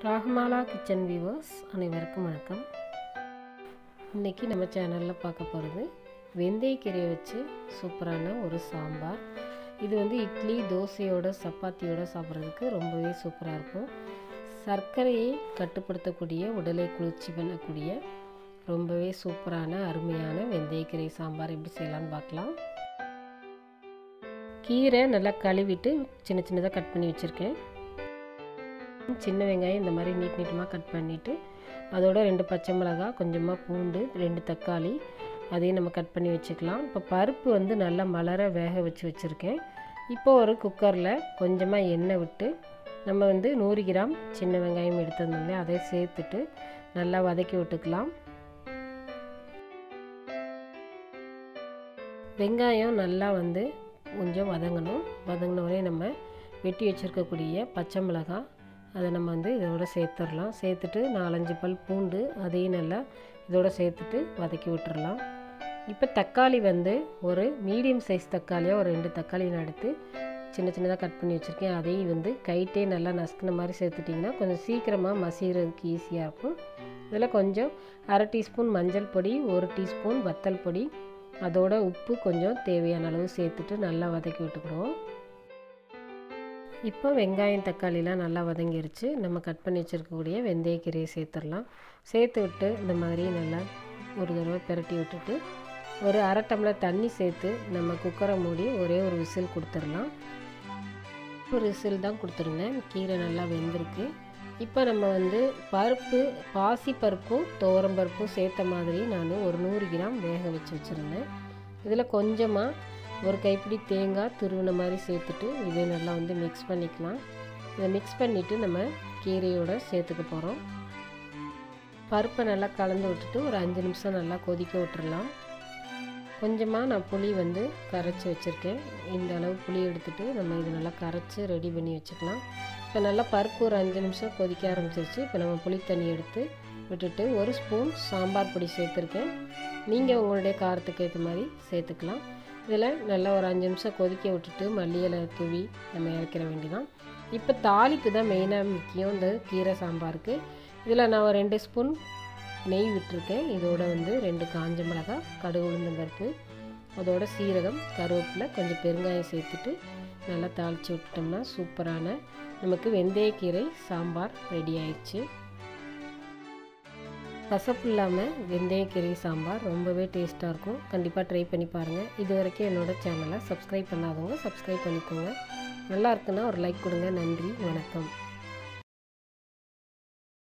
Ragamala kitchen viewers அனைவருக்கும் வணக்கம் இன்றைக்கி நம்ம சேனலில் பார்க்க போகிறது வெந்தயக்கீரையை வச்சு சூப்பரான ஒரு சாம்பார் இது வந்து இட்லி தோசையோட சப்பாத்தியோட சாப்பிட்றதுக்கு ரொம்பவே சூப்பராக இருக்கும் சர்க்கரையை கட்டுப்படுத்தக்கூடிய உடலை குளிர்ச்சி பண்ணக்கூடிய ரொம்பவே சூப்பரான அருமையான வெந்தயக்கீரை சாம்பார் எப்படி செய்யலான்னு பார்க்கலாம் கீரை நல்லா கழுவிட்டு சின்ன சின்னதாக கட் பண்ணி வச்சுருக்கேன் சின்ன வெங்காயம் இந்த மாதிரி நீட் நீட்டமாக கட் பண்ணிவிட்டு அதோட ரெண்டு பச்சை மிளகாய் கொஞ்சமாக பூண்டு ரெண்டு தக்காளி அதையும் நம்ம கட் பண்ணி வச்சுக்கலாம் இப்போ பருப்பு வந்து நல்லா மலர வேக வச்சு வச்சுருக்கேன் இப்போ ஒரு குக்கரில் கொஞ்சமாக எண்ணெய் விட்டு நம்ம வந்து நூறு கிராம் சின்ன வெங்காயம் எடுத்திருந்தோம் இல்லையா அதை சேர்த்துட்டு நல்லா வதக்கி விட்டுக்கலாம் வெங்காயம் நல்லா வந்து கொஞ்சம் வதங்கணும் வதங்கினோடனே நம்ம வெட்டி வச்சுருக்கக்கூடிய பச்சை மிளகாய் அதை நம்ம வந்து இதோட சேர்த்துடலாம் சேர்த்துட்டு நாலஞ்சு பல் பூண்டு அதையும் நல்லா இதோட சேர்த்துட்டு வதக்கி விட்டுறலாம் இப்போ தக்காளி வந்து ஒரு மீடியம் சைஸ் தக்காளியாக ஒரு ரெண்டு தக்காளி நான் எடுத்து சின்ன சின்னதாக கட் பண்ணி வச்சுருக்கேன் அதையும் வந்து கைட்டே நல்லா நசுக்கின மாதிரி சேர்த்துட்டிங்கன்னா கொஞ்சம் சீக்கிரமாக மசிகிறதுக்கு ஈஸியாக இருக்கும் இதில் கொஞ்சம் அரை டீஸ்பூன் மஞ்சள் பொடி ஒரு டீஸ்பூன் வத்தல் பொடி அதோட உப்பு கொஞ்சம் தேவையான அளவு சேர்த்துட்டு நல்லா வதக்கி விட்டுக்கிடுவோம் இப்போ வெங்காயம் தக்காளிலாம் நல்லா வதங்கிருச்சு நம்ம கட் பண்ணி வச்சுருக்கக்கூடிய வெந்தயக்கீரையை சேர்த்துடலாம் சேர்த்து விட்டு இந்த மாதிரி நல்லா ஒரு தடவை பிரட்டி விட்டுட்டு ஒரு அரை டம்ளர் தண்ணி சேர்த்து நம்ம குக்கரை மூடி ஒரே ஒரு விசில் கொடுத்துடலாம் ஒரு விசில் தான் கொடுத்துருந்தேன் கீரை நல்லா வெந்திருக்கு இப்போ நம்ம வந்து பருப்பு பாசி பருப்பும் துவரம் பருப்பும் சேர்த்த மாதிரி நான் ஒரு நூறு கிராம் வேக வச்சு வச்சுருந்தேன் இதில் கொஞ்சமாக ஒரு கைப்பிடி தேங்காய் துருவின மாதிரி சேர்த்துட்டு இதை நல்லா வந்து மிக்ஸ் பண்ணிக்கலாம் இதை மிக்ஸ் பண்ணிவிட்டு நம்ம கீரையோடு சேர்த்துக்க போகிறோம் பருப்பை நல்லா கலந்து விட்டுட்டு ஒரு அஞ்சு நிமிஷம் நல்லா கொதிக்க விட்டுறலாம் கொஞ்சமாக நான் புளி வந்து கரைச்சி வச்சுருக்கேன் இந்த அளவு புளி எடுத்துகிட்டு நம்ம இது நல்லா கரைச்சி ரெடி பண்ணி வச்சுக்கலாம் இப்போ நல்லா பருப்பு ஒரு அஞ்சு நிமிஷம் கொதிக்க ஆரம்பிச்சிருச்சு இப்போ நம்ம புளி தண்ணி எடுத்து விட்டுட்டு ஒரு ஸ்பூன் சாம்பார் பொடி சேர்த்துருக்கேன் நீங்கள் உங்களுடைய காரத்துக்கு ஏற்ற மாதிரி சேர்த்துக்கலாம் இதில் நல்லா ஒரு அஞ்சு நிமிஷம் கொதிக்க விட்டுட்டு மல்லி இலை தூவி நம்ம இறக்கிற வேண்டிதான் இப்போ தாளிப்பு தான் மெயினாக முக்கியம் இந்த கீரை சாம்பாருக்கு இதில் நான் ஒரு ரெண்டு ஸ்பூன் நெய் விட்டுருக்கேன் இதோட வந்து ரெண்டு காஞ்ச மிளகாய் கடுகு உளுந்தம்பருப்பு அதோட சீரகம் கருவேப்பிலை கொஞ்சம் பெருங்காயம் சேர்த்துட்டு நல்லா தாளித்து விட்டோம்னா சூப்பரான நமக்கு வெந்தயக்கீரை சாம்பார் ரெடி ஆயிடுச்சு கசப்பு இல்லாமல் வெந்தயக்கீரை சாம்பார் ரொம்பவே டேஸ்ட்டாக இருக்கும் கண்டிப்பாக ட்ரை பண்ணி பாருங்கள் இது வரைக்கும் என்னோடய சேனலை சப்ஸ்கிரைப் பண்ணாதவங்க சப்ஸ்கிரைப் பண்ணிக்கோங்க நல்லா இருக்குன்னா ஒரு லைக் கொடுங்க நன்றி வணக்கம்